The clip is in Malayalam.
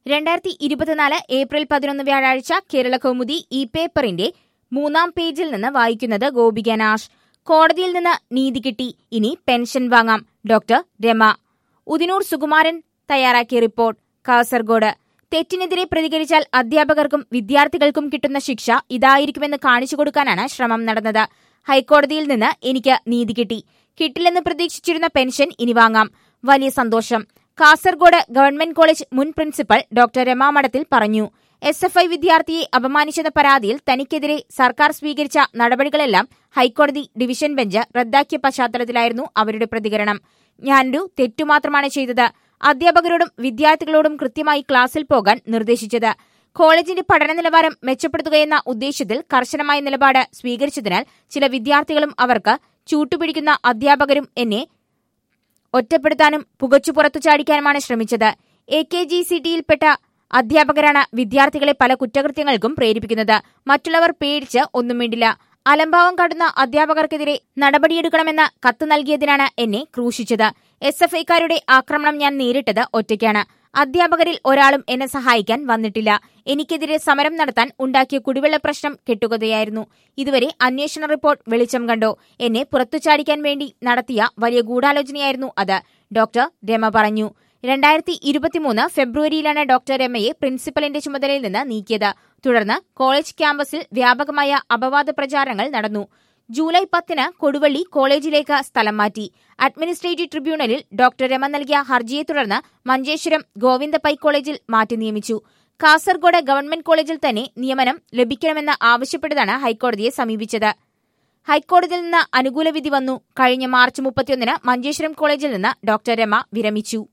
രണ്ടായിരത്തി ഇരുപത്തിനാല് ഏപ്രിൽ പതിനൊന്ന് വ്യാഴാഴ്ച കേരള കൗമുദി ഈ പേപ്പറിന്റെ മൂന്നാം പേജിൽ നിന്ന് വായിക്കുന്നത് ഗോപിക നാഷ് കോടതിയിൽ നിന്ന് നീതി കിട്ടി ഇനി പെൻഷൻ വാങ്ങാം ഡോക്ടർ രമ ഉദിനൂർ സുകുമാരൻ തയ്യാറാക്കിയ റിപ്പോർട്ട് കാസർഗോഡ് തെറ്റിനെതിരെ പ്രതികരിച്ചാൽ അധ്യാപകർക്കും വിദ്യാർത്ഥികൾക്കും കിട്ടുന്ന ശിക്ഷ ഇതായിരിക്കുമെന്ന് കാണിച്ചു കൊടുക്കാനാണ് ശ്രമം നടന്നത് ഹൈക്കോടതിയിൽ നിന്ന് എനിക്ക് നീതി കിട്ടി കിട്ടില്ലെന്ന് പ്രതീക്ഷിച്ചിരുന്ന പെൻഷൻ ഇനി വാങ്ങാം വലിയ സന്തോഷം കാസർഗോഡ് ഗവൺമെന്റ് കോളേജ് മുൻ പ്രിൻസിപ്പൽ ഡോക്ടർ രമാ മഠത്തിൽ പറഞ്ഞു എസ് എഫ് ഐ വിദ്യാർത്ഥിയെ അപമാനിച്ചെന്ന പരാതിയിൽ തനിക്കെതിരെ സർക്കാർ സ്വീകരിച്ച നടപടികളെല്ലാം ഹൈക്കോടതി ഡിവിഷൻ ബെഞ്ച് റദ്ദാക്കിയ പശ്ചാത്തലത്തിലായിരുന്നു അവരുടെ പ്രതികരണം ഞാനൊരു തെറ്റുമാത്രമാണ് ചെയ്തത് അധ്യാപകരോടും വിദ്യാർത്ഥികളോടും കൃത്യമായി ക്ലാസ്സിൽ പോകാൻ നിർദ്ദേശിച്ചത് കോളേജിന്റെ പഠന നിലവാരം മെച്ചപ്പെടുത്തുകയെന്ന ഉദ്ദേശത്തിൽ കർശനമായ നിലപാട് സ്വീകരിച്ചതിനാൽ ചില വിദ്യാർത്ഥികളും അവർക്ക് ചൂട്ടുപിടിക്കുന്ന അധ്യാപകരും എന്നെ ഒറ്റപ്പെടുത്താനും പുകച്ചു പുറത്തു ചാടിക്കാനുമാണ് ശ്രമിച്ചത് എ കെ ജി സി ടിയിൽപ്പെട്ട അധ്യാപകരാണ് വിദ്യാർത്ഥികളെ പല കുറ്റകൃത്യങ്ങൾക്കും പ്രേരിപ്പിക്കുന്നത് മറ്റുള്ളവർ പേടിച്ച് ഒന്നും വേണ്ടില്ല അലംഭാവം കാട്ടുന്ന അധ്യാപകർക്കെതിരെ നടപടിയെടുക്കണമെന്ന് കത്ത് നൽകിയതിനാണ് എന്നെ ക്രൂശിച്ചത് എസ് എഫ് ഐക്കാരുടെ ആക്രമണം ഞാൻ നേരിട്ടത് ഒറ്റയ്ക്കാണ് അധ്യാപകരിൽ ഒരാളും എന്നെ സഹായിക്കാൻ വന്നിട്ടില്ല എനിക്കെതിരെ സമരം നടത്താൻ ഉണ്ടാക്കിയ കുടിവെള്ള പ്രശ്നം കെട്ടുകഥയായിരുന്നു ഇതുവരെ അന്വേഷണ റിപ്പോർട്ട് വെളിച്ചം കണ്ടോ എന്നെ പുറത്തുചാടിക്കാൻ വേണ്ടി നടത്തിയ വലിയ ഗൂഢാലോചനയായിരുന്നു അത് ഡോക്ടർ രമ പറഞ്ഞു രണ്ടായിരത്തി ഇരുപത്തിമൂന്ന് ഫെബ്രുവരിയിലാണ് ഡോക്ടർ രമയെ പ്രിൻസിപ്പലിന്റെ ചുമതലയിൽ നിന്ന് നീക്കിയത് തുടർന്ന് കോളേജ് ക്യാമ്പസിൽ വ്യാപകമായ അപവാദ പ്രചാരണങ്ങൾ നടന്നു ജൂലൈ പത്തിന് കൊടുവള്ളി കോളേജിലേക്ക് സ്ഥലം മാറ്റി അഡ്മിനിസ്ട്രേറ്റീവ് ട്രിബ്യൂണലിൽ ഡോക്ടർ രമ നൽകിയ ഹർജിയെ തുടർന്ന് മഞ്ചേശ്വരം ഗോവിന്ദ പൈ കോളേജിൽ മാറ്റി നിയമിച്ചു കാസർഗോഡ് ഗവൺമെന്റ് കോളേജിൽ തന്നെ നിയമനം ലഭിക്കണമെന്ന് ആവശ്യപ്പെട്ടതാണ് ഹൈക്കോടതിയെ സമീപിച്ചത് ഹൈക്കോടതിയിൽ നിന്ന് അനുകൂല വിധി വന്നു കഴിഞ്ഞ മാർച്ച് മുപ്പത്തിയൊന്നിന് മഞ്ചേശ്വരം കോളേജിൽ നിന്ന് ഡോക്ടർ രമ വിരമിച്ചു